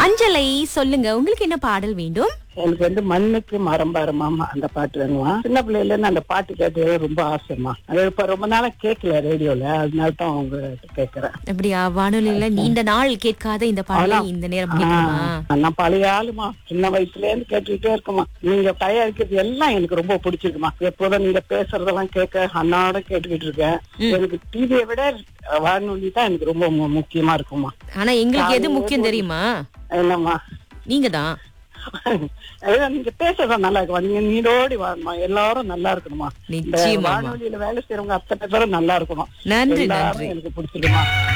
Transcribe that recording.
அஞ்சலை சொல்லுங்க உங்களுக்கு என்ன பாடல் வேண்டும் எனக்கு வந்து மண்ணுக்கு மரம் பாரு மாமா அந்த பாட்டு வேணுமா சின்ன பிள்ளையில இருந்து அந்த பாட்டு கேட்டது ரொம்ப ஆசைமா அது இப்ப ரொம்ப நாளா கேட்கல ரேடியோல அதனால தான் அவங்க கேக்குறேன் அப்படியா வானொலியில நீண்ட நாள் கேட்காத இந்த பாடலை இந்த நேரம் கேட்கணுமா ஆ, நான் பழைய ஆளுமா சின்ன வயசுல இருந்து கேட்டுக்கிட்டே இருக்குமா நீங்க தயாரிக்கிறது எல்லாம் எனக்கு ரொம்ப பிடிச்சிருக்குமா எப்போதும் நீங்க பேசுறதெல்லாம் கேட்க அன்னாட கேட்டுக்கிட்டு இருக்கேன் எனக்கு டிவியை விட வானொலி தான் எனக்கு ரொம்ப மு- முக்கியமா இருக்குமா ஆனா எங்களுக்கு எது முக்கியம் தெரியுமா என்னம்மா நீங்க தான் அதான் நீங்க பேசுறது நல்லா இருக்குமா நீங்க நீரோடி வாழணுமா எல்லாரும் நல்லா இருக்கணுமா இந்த நிச்சயமாமா. வானொலியில வேலை செய்யறவங்க அத்தனை பேரும் நல்லா இருக்கணும் நன்றி எல்லாரும் நன்றி எனக்கு பிடிச்சிருக்குமா